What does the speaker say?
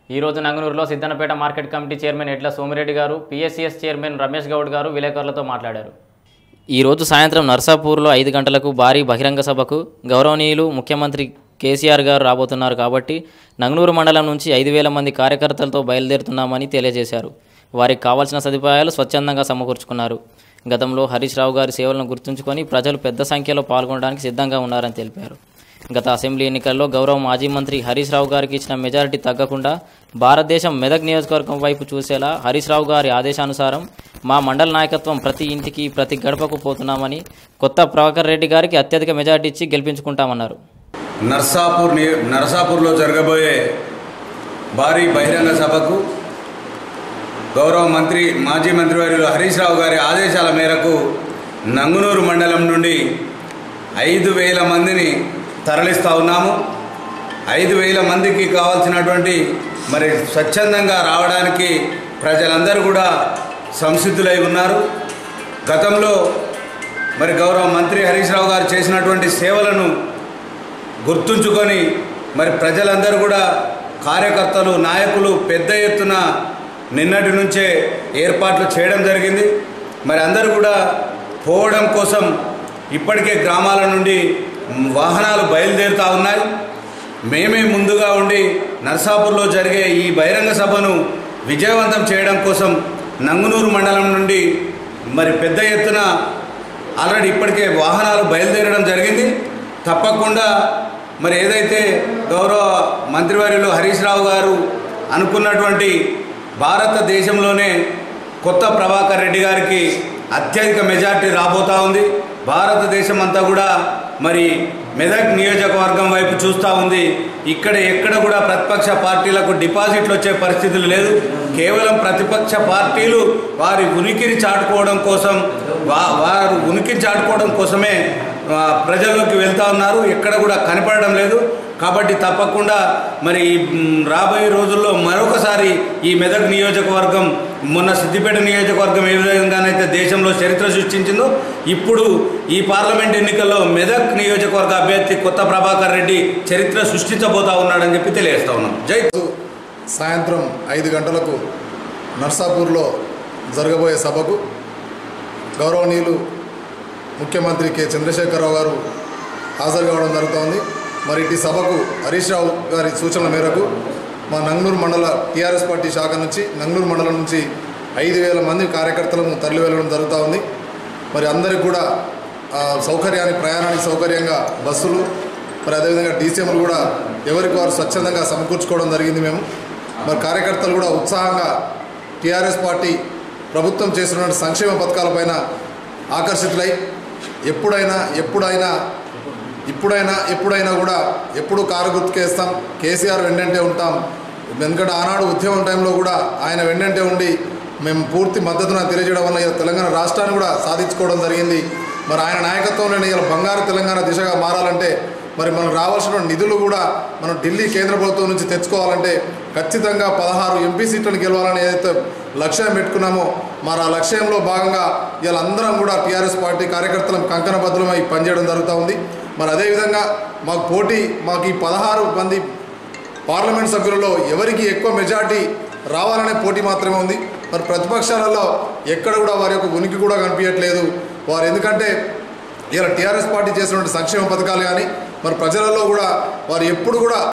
ఈ రోజు నంగనూరులో Siddanpet market committee chairman Edla Somireddy గారు పిఎస్సిఎస్ చైర్మన్ రమేష్ గౌడ్ గారు విలేకరులతో మాట్లాడారు ఈ రోజు సాయంత్రం నర్సాపూర్లో ఐదు గంటలకు భారీ బహిరంగ సభకు గౌరవనీయులు ముఖ్యమంత్రి కేసీఆర్ గారు రాబోతున్నారు కాబట్టి నంగనూరు మండలం నుంచి ఐదు వేల మంది కార్యకర్తలతో బయలుదేరుతున్నామని తెలియజేశారు వారికి కావాల్సిన సదుపాయాలు స్వచ్ఛందంగా సమకూర్చుకున్నారు గతంలో హరీష్ రావు గారి సేవలను గుర్తుంచుకొని ప్రజలు పెద్ద సంఖ్యలో పాల్గొనడానికి సిద్ధంగా ఉన్నారని తెలిపారు గత అసెంబ్లీ ఎన్నికల్లో గౌరవ మాజీ మంత్రి హరీష్ రావు గారికి ఇచ్చిన మెజారిటీ తగ్గకుండా భారతదేశం మెదక్ నియోజకవర్గం వైపు చూసేలా హరీష్ రావు గారి ఆదేశానుసారం మా మండల నాయకత్వం ప్రతి ఇంటికి ప్రతి గడపకు పోతున్నామని కొత్త ప్రభాకర్ రెడ్డి గారికి అత్యధిక మెజారిటీ ఇచ్చి గెలిపించుకుంటామన్నారు నర్సాపూర్ నియ నర్సాపూర్లో జరగబోయే భారీ బహిరంగ సభకు గౌరవ మంత్రి మాజీ మంత్రివర్యులు హరీష్ రావు గారి ఆదేశాల మేరకు నంగునూరు మండలం నుండి ఐదు వేల మందిని తరలిస్తూ ఉన్నాము ఐదు వేల మందికి కావాల్సినటువంటి మరి స్వచ్ఛందంగా రావడానికి ప్రజలందరూ కూడా సంసిద్ధులై ఉన్నారు గతంలో మరి గౌరవ మంత్రి హరీష్ రావు గారు చేసినటువంటి సేవలను గుర్తుంచుకొని మరి ప్రజలందరూ కూడా కార్యకర్తలు నాయకులు పెద్ద ఎత్తున నిన్నటి నుంచే ఏర్పాట్లు చేయడం జరిగింది మరి అందరూ కూడా పోవడం కోసం ఇప్పటికే గ్రామాల నుండి వాహనాలు బయలుదేరుతూ ఉన్నాయి మేమే ముందుగా ఉండి నర్సాపూర్లో జరిగే ఈ బహిరంగ సభను విజయవంతం చేయడం కోసం నంగునూరు మండలం నుండి మరి పెద్ద ఎత్తున ఆల్రెడీ ఇప్పటికే వాహనాలు బయలుదేరడం జరిగింది తప్పకుండా మరి ఏదైతే గౌరవ మంత్రివర్యులు హరీష్ రావు గారు అనుకున్నటువంటి భారతదేశంలోనే కొత్త ప్రభాకర్ రెడ్డి గారికి అత్యధిక మెజార్టీ రాబోతా ఉంది భారతదేశం అంతా కూడా మరి మెదక్ నియోజకవర్గం వైపు చూస్తూ ఉంది ఇక్కడ ఎక్కడ కూడా ప్రతిపక్ష పార్టీలకు డిపాజిట్లు వచ్చే పరిస్థితులు లేదు కేవలం ప్రతిపక్ష పార్టీలు వారి ఉనికిని చాటుకోవడం కోసం వా వారు ఉనికిని చాటుకోవడం కోసమే ఆ, ప్రజల్లోకి వెళ్తా ఉన్నారు ఎక్కడ కూడా కనపడడం లేదు కాబట్టి తప్పకుండా మరి మ్, రాబోయే రోజుల్లో మరొకసారి ఈ మెదక్ నియోజకవర్గం మొన్న సిద్దిపేట నియోజకవర్గం ఏ విధంగానైతే దేశంలో చరిత్ర సృష్టించిందో ఇప్పుడు ఈ పార్లమెంట్ ఎన్నికల్లో మెదక్ నియోజకవర్గ అభ్యర్థి కొత్త ప్రభాకర్ రెడ్డి చరిత్ర సృష్టించబోతా ఉన్నాడని చెప్పి తెలియజేస్తా ఉన్నాం జై రోజు సాయంత్రం ఐదు గంటలకు నర్సాపూర్లో జరగబోయే సభకు గౌరవనీయులు ముఖ్యమంత్రి కె చంద్రశేఖరరావు గారు హాజరు కావడం జరుగుతోంది మరి ఇటు సభకు హరీష్ రావు గారి సూచనల మేరకు మా నంగనూరు మండల టీఆర్ఎస్ పార్టీ శాఖ నుంచి నంగనూరు మండలం నుంచి ఐదు వేల మంది కార్యకర్తలను తరలి వెళ్ళడం జరుగుతూ ఉంది మరి అందరికి కూడా ఆ, సౌకర్యానికి ప్రయాణానికి సౌకర్యంగా బస్సులు మరి అదేవిధంగా డీసీఎంలు కూడా ఎవరికి వారు స్వచ్ఛందంగా సమకూర్చుకోవడం జరిగింది మేము మరి కార్యకర్తలు కూడా ఉత్సాహంగా టీఆర్ఎస్ పార్టీ ప్రభుత్వం చేస్తున్నటువంటి సంక్షేమ పథకాలపైన ఆకర్షితులై ఎప్పుడైనా ఎప్పుడైనా ఇప్పుడైనా ఎప్పుడైనా కూడా ఎప్పుడు కారు గుర్తుకేస్తాం కేసీఆర్ వెంటంటే ఉంటాం ఎందుకంటే ఆనాడు ఉద్యమం టైంలో కూడా ఆయన వెంటంటే ఉండి మేము పూర్తి మద్దతున తెలియజేయడం వల్ల ఇలా తెలంగాణ రాష్ట్రాన్ని కూడా సాధించుకోవడం జరిగింది మరి ఆయన నాయకత్వంలోనే ఇలా బంగారు తెలంగాణ దిశగా మారాలంటే మరి మనం రావాల్సిన నిధులు కూడా మనం ఢిల్లీ కేంద్ర ప్రభుత్వం నుంచి తెచ్చుకోవాలంటే ఖచ్చితంగా పదహారు ఎంపీ సీట్లను గెలవాలని ఏదైతే లక్ష్యం పెట్టుకున్నామో మరి ఆ లక్ష్యంలో భాగంగా ఇలా అందరం కూడా టీఆర్ఎస్ పార్టీ కార్యకర్తలం కంకణబద్ధులమై పనిచేయడం జరుగుతూ ఉంది మరి అదేవిధంగా మాకు పోటీ మాకు ఈ పదహారు మంది పార్లమెంట్ సభ్యులలో ఎవరికి ఎక్కువ మెజార్టీ రావాలనే పోటీ మాత్రమే ఉంది మరి ప్రతిపక్షాలలో ఎక్కడ కూడా వారి యొక్క ఉనికి కూడా కనిపించట్లేదు వారు ఎందుకంటే ఇలా టీఆర్ఎస్ పార్టీ చేసినటువంటి సంక్షేమ పథకాలు కానీ మరి ప్రజలలో కూడా వారు ఎప్పుడు కూడా